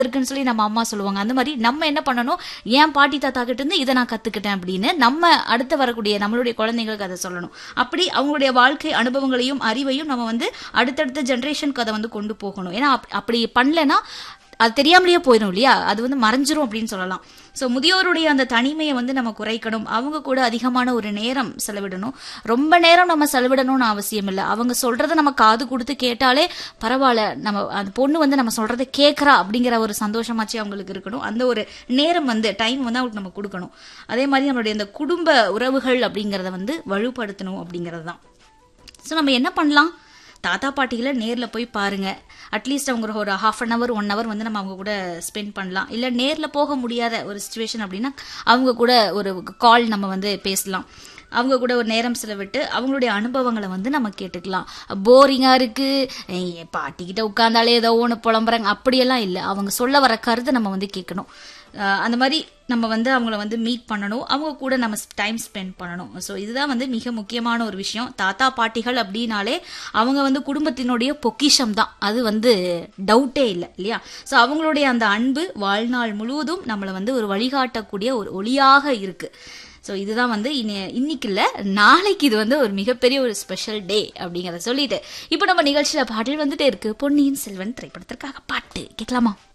இருக்குன்னு சொல்லி நம்ம அம்மா சொல்லுவாங்க அந்த மாதிரி நம்ம என்ன பண்ணணும் என் பாட்டி தாத்தா கிட்ட இருந்து இதை நான் கத்துக்கிட்டேன் அப்படின்னு நம்ம அடுத்து வரக்கூடிய நம்மளுடைய குழந்தைங்களுக்கு அதை சொல்லணும் அப்படி அவங்களுடைய வாழ்க்கை அனுபவங்களையும் அறிவையும் நம்ம வந்து அடுத்தடுத்த ஜென்ரேஷனுக்கு அதை வந்து கொண்டு போகணும் ஏன்னா அப்- அப்படி பண்ணலன்னா அது தெரியாமலேயே போயிடும் இல்லையா அது வந்து மறைஞ்சிரும் அப்படின்னு சொல்லலாம் ஸோ முதியோருடைய அந்த தனிமையை வந்து நம்ம குறைக்கணும் அவங்க கூட அதிகமான ஒரு நேரம் செலவிடணும் ரொம்ப நேரம் நம்ம செலவிடணும்னு அவசியம் இல்லை அவங்க சொல்றதை நம்ம காது கொடுத்து கேட்டாலே பரவாயில்ல நம்ம அந்த பொண்ணு வந்து நம்ம சொல்றதை கேட்கறா அப்படிங்கிற ஒரு சந்தோஷமாச்சு அவங்களுக்கு இருக்கணும் அந்த ஒரு நேரம் வந்து டைம் வந்து அவங்களுக்கு நம்ம கொடுக்கணும் அதே மாதிரி நம்மளுடைய இந்த குடும்ப உறவுகள் அப்படிங்கிறத வந்து வலுப்படுத்தணும் அப்படிங்கிறது தான் ஸோ நம்ம என்ன பண்ணலாம் தாத்தா பாட்டிகளை நேரில் போய் பாருங்க அட்லீஸ்ட் அவங்க ஒரு- ஒரு half an hour one hour வந்து நம்ம அவங்க கூட ஸ்பெண்ட் பண்ணலாம் இல்லை நேரில் போக முடியாத ஒரு சுச்சுவேஷன் அப்படின்னா அவங்க கூட ஒரு கால் நம்ம வந்து பேசலாம் அவங்க கூட ஒரு நேரம் செலவிட்டு அவங்களுடைய அனுபவங்களை வந்து நம்ம கேட்டுக்கலாம் போரிங்காக இருக்கு ஏய், பாட்டிக்கிட்ட உட்காந்தாலே ஏதோ ஒன்று புலம்புறாங்க அப்படியெல்லாம் இல்லை அவங்க சொல்ல வர கருத்தை நம்ம வந்து கேட்கணும் அஹ் அந்த மாதிரி நம்ம வந்து அவங்கள வந்து மீட் பண்ணணும் அவங்க கூட நம்ம டைம் ஸ்பெண்ட் பண்ணணும் ஸோ இதுதான் வந்து மிக முக்கியமான ஒரு விஷயம் தாத்தா பாட்டிகள் அப்படின்னாலே அவங்க வந்து குடும்பத்தினுடைய பொக்கிஷம் தான் அது வந்து டவுட்டே இல்லை இல்லையா ஸோ அவங்களுடைய அந்த அன்பு வாழ்நாள் முழுவதும் நம்மளை வந்து ஒரு வழிகாட்டக்கூடிய ஒரு ஒளியாக இருக்கு ஸோ இதுதான் வந்து இன்னி இன்னைக்கு இல்லை நாளைக்கு இது வந்து ஒரு மிகப்பெரிய ஒரு ஸ்பெஷல் டே அப்படிங்கிறத சொல்லிட்டு இப்போ நம்ம நிகழ்ச்சியில் பாடல் வந்துட்டே இருக்கு பொன்னியின் செல்வன் திரைப்படத்திற்காக பாட்டு கேட்கலாமா